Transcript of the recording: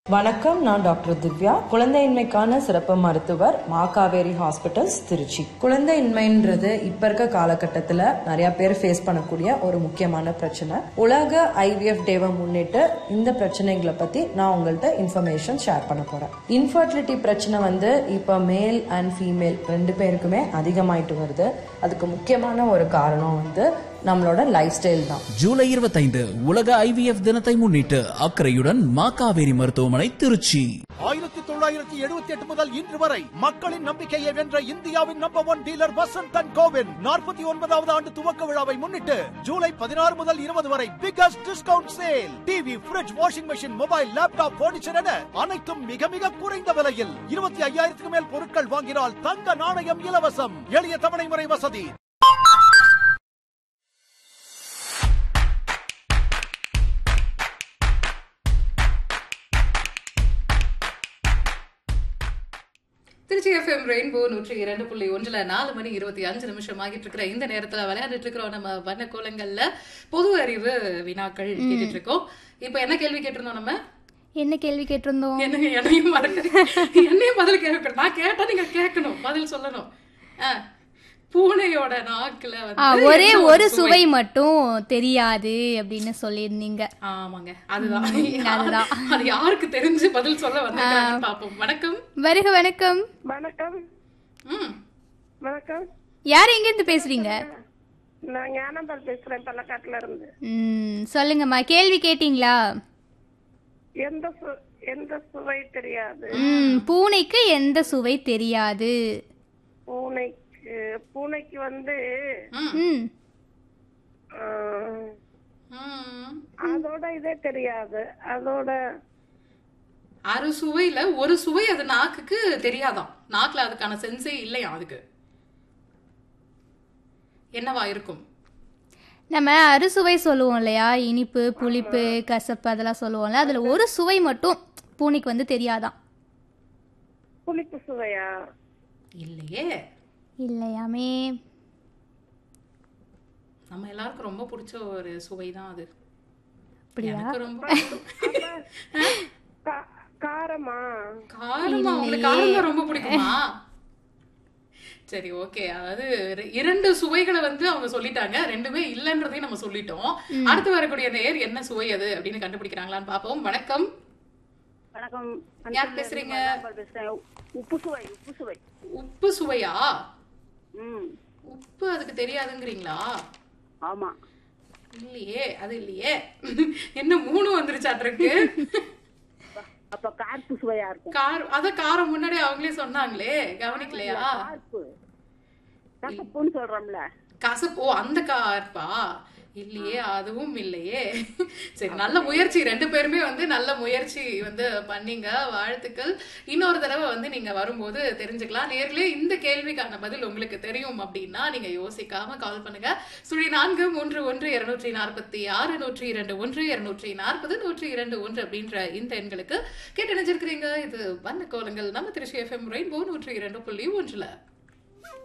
வணக்கம் நான் டாக்டர் திவ்யா குழந்தையின்மைக்கான சிறப்பு மருத்துவர் மாகாவேரி ஹாஸ்பிட்டல்ஸ் திருச்சி குழந்தையின்மைன்றது இப்ப இருக்க காலகட்டத்துல நிறைய பேர் ஃபேஸ் பண்ணக்கூடிய ஒரு முக்கியமான பிரச்சனை உலக ஐவிஎஃப் டேவை முன்னிட்டு இந்த பிரச்சனைகளை பத்தி நான் உங்கள்கிட்ட இன்ஃபர்மேஷன் ஷேர் பண்ண போறேன் இன்ஃபர்டிலிட்டி பிரச்சனை வந்து இப்ப மேல் அண்ட் ஃபீமேல் ரெண்டு பேருக்குமே அதிகமாயிட்டு வருது அதுக்கு முக்கியமான ஒரு காரணம் வந்து நம்மளோட லைஃப் ஸ்டைல் தான் ஜூலை 25 உலக ஐவிஎஃப் தினத்தை முன்னிட்டு அக்கறையுடன் மாக்காவேரி மருத்துவமனை திருச்சி ஆயிரத்தி தொள்ளாயிரத்தி எழுபத்தி எட்டு முதல் இன்று வரை மக்களின் நம்பிக்கையை வென்ற இந்தியாவின் number one dealer Vasanth and கோவின் நாற்பத்தி ஒன்பதாவது ஆண்டு துவக்க விழாவை முன்னிட்டு ஜூலை பதினாறு முதல் இருபது வரை biggest discount sale TV fridge washing machine mobile laptop furniture என அனைத்தும் மிக மிக குறைந்த விலையில் இருபத்தி ஐயாயிரத்துக்கு மேல் பொருட்கள் வாங்கினால் தங்க நாணயம் இலவசம் எளிய தவணை முறை வசதி திருச்சி எஃப்எம் ரெயின்போ நூற்றி இரண்டு புள்ளி ஒன்றுல நாலு மணி இருபத்தி அஞ்சு நிமிஷம் ஆகிட்டு இருக்கிற இந்த நேரத்துல விளையாண்டுட்டு இருக்கிறோம் நம்ம வண்ண கோலங்கள்ல பொது அறிவு வினாக்கள் கேட்டுட்டு இருக்கோம் இப்ப என்ன கேள்வி கேட்டிருந்தோம் நம்ம என்ன கேள்வி கேட்டிருந்தோம் என்னங்க என்னையும் மறக்க என்னையும் பதில் கேட்கணும் நான் கேட்டா நீங்க கேட்கணும் பதில் சொல்லணும் ஆ, பூனையோட நாக்குல ஆ, வந்து ஒரே என்ன ஒரு சுவை மட்டும் தெரியாது அப்படின்னு சொல்லியிருந்தீங்க ஆமாங்க அதுதான் அதுதான். அது யாருக்கு தெரிஞ்சு பதில் சொல்ல வந்தாங்க பாப்போம் வணக்கம் வருக வணக்கம் வணக்கம் ம் வணக்கம் யார் எங்க இருந்து பேசுறீங்க நான் ஞானம்பால் பேசுறேன் பல்லக்காட்டுல இருந்து ம் சொல்லுங்கம்மா கேள்வி கேட்டீங்களா எந்த சு- எந்த சுவை தெரியாது ம் பூனைக்கு எந்த சுவை தெரியாது பூனைக்கு பூனைக்கு வந்து ம் ஆஹ், ம் அதோட இதே தெரியாது அதோட அறு சுவையில ஒரு சுவை அது நாக்குக்கு தெரியாதாம் நாக்குல அதுக்கான சென்ஸே இல்லையா அதுக்கு என்னவா இருக்கும் நம்ம அறுசுவை சொல்லுவோம் இல்லையா இனிப்பு புளிப்பு கசப்பு அதெல்லாம் சொல்லுவோம்ல அதுல ஒரு சுவை மட்டும் பூனைக்கு வந்து தெரியாதாம் புளிப்பு சுவையா இல்லையே இல்லையாமே நம்ம எல்லாருக்கும் ரொம்ப பிடிச்ச ஒரு சுவை தான் அது அப்படியா எனக்கு ரொம்ப கா- காரமா காரமா உங்களுக்கு காரம் தான் ரொம்ப பிடிக்குமா சரி ஓகே அதாவது இர- இரண்டு சுவைகளை வந்து அவங்க சொல்லிட்டாங்க ரெண்டுமே இல்லைன்றதையும் நம்ம சொல்லிட்டோம் அடுத்து வரக்கூடிய நேர் என்ன சுவை அது அப்படின்னு கண்டுபிடிக்கிறாங்களான்னு பாப்போம் வணக்கம் வணக்கம் யார் பேசுறீங்க பேசுறேன் உப்பு சுவை உப்பு சுவை உப்பு சுவையா ம் உப்பு அதுக்கு தெரியாதுங்கிறீங்களா ஆமா இல்லையே அது இல்லையே என்ன மூணு வந்துருச்சாட்டிருக்கு அப்ப கார்ப்பு சுவையா இருக்கும் கார் அத காரம் முன்னாடி அவங்களே சொன்னாங்களே கவனிக்கலையா கார்ப்பு கசப்புன்னு சொல்றோம்ல கசப்பு ஓ அந்த கார்ப்பா இல்லையே அதுவும் இல்லையே சரி நல்ல முயற்சி ரெண்டு பேருமே வந்து நல்ல முயற்சி வந்து பண்ணீங்க வாழ்த்துக்கள் இன்னொரு தடவை வந்து நீங்க வரும்போது தெரிஞ்சுக்கலாம் நேர்களே இந்த கேள்விக்கான பதில் உங்களுக்கு தெரியும் அப்படின்னா நீங்க யோசிக்காம கால் பண்ணுங்க சுழி நான்கு மூன்று ஒன்று இருநூற்றி நாற்பத்தி ஆறு நூற்றி இரண்டு ஒன்று இருநூற்றி நாற்பது நூற்றி இரண்டு ஒன்று அப்படின்ற இந்த எண்களுக்கு கேட்டு நினைச்சிருக்கிறீங்க இது வண்ண கோலங்கள் நம்ம திருச்சி எஃப்எம் ரெயின்போ நூற்றி இரண்டு புள்ளி ஒன்றுல